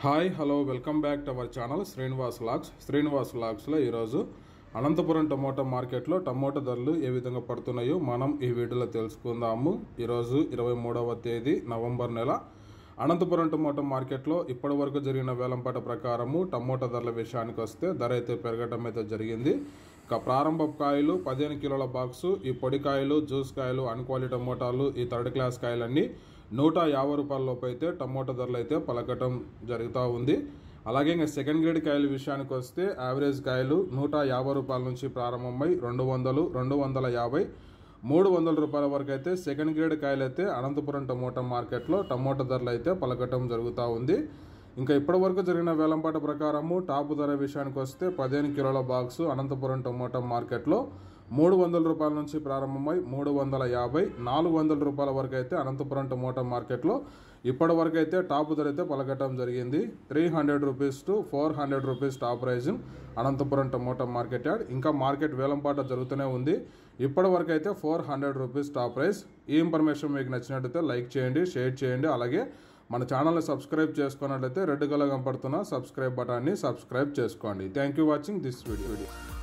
hi hello welcome back to our channel Srinivas logs Srinivas లాగ్స్లో ఈరోజు Anantapuram tomato మార్కెట్లో టమోటా ధరలు ఏ విధంగా పడుతున్నాయో మనం ఈ వీడియోలో తెలుసుకుందాము ఈరోజు ఇరవై మూడవ తేదీ నవంబర్ నెల అనంతపురం టమోటా మార్కెట్లో ఇప్పటి వరకు జరిగిన వేలంపాట ప్రకారము టమోటా ధరల విషయానికి వస్తే ధర అయితే పెరగటం అయితే జరిగింది ఇక ప్రారంభ కాయలు పదిహేను కిలోల బాక్సు ఈ పొడి కాయలు జ్యూస్ కాయలు అన్క్వాలిటీ టమోటాలు ఈ థర్డ్ క్లాస్ కాయలన్నీ నూట యాభై రూపాయల లోపు అయితే టమోటా ధరలు అయితే పలకటం జరుగుతూ ఉంది అలాగే ఇంకా సెకండ్ గ్రేడ్ కాయల విషయానికి వస్తే యావరేజ్ కాయలు నూట యాభై రూపాయల నుంచి ప్రారంభమై రెండు వందలు రెండు వందల యాభై మూడు వందల రూపాయల వరకు అయితే సెకండ్ గ్రేడ్ కాయలు అయితే అనంతపురం టమోటా మార్కెట్లో టమోటా ధరలు అయితే పలకటం జరుగుతూ ఉంది ఇంకా ఇప్పటి వరకు జరిగిన వేలంపాట ప్రకారము టాప్ ధర విషయానికి వస్తే పదిహేను కిలోల బాక్సు అనంతపురం టమోటా మార్కెట్లో మూడు వందల రూపాయల నుంచి ప్రారంభమై మూడు వందల యాభై నాలుగు వందల రూపాయల వరకు అయితే అనంతపురం టమోటా మార్కెట్లో ఇప్పటి వరకు అయితే టాప్ ధర అయితే పలకటం జరిగింది three hundred rupees to four hundred rupees top prize Anantapuram tomato market yard ఇంకా మార్కెట్ వేలంపాట జరుగుతూనే ఉంది ఇప్పటి వరకు అయితే four hundred rupees top price ఈ ఇన్ఫర్మేషన్ మీకు నచ్చినట్టయితే లైక్ చేయండి షేర్ చేయండి అలాగే మన ఛానల్ని సబ్స్క్రైబ్ చేసుకున్నట్లయితే రెడ్ కలర్ కనపడుతున్న సబ్స్క్రైబ్ బటాన్ని సబ్స్క్రైబ్ చేసుకోండి thank you watching this video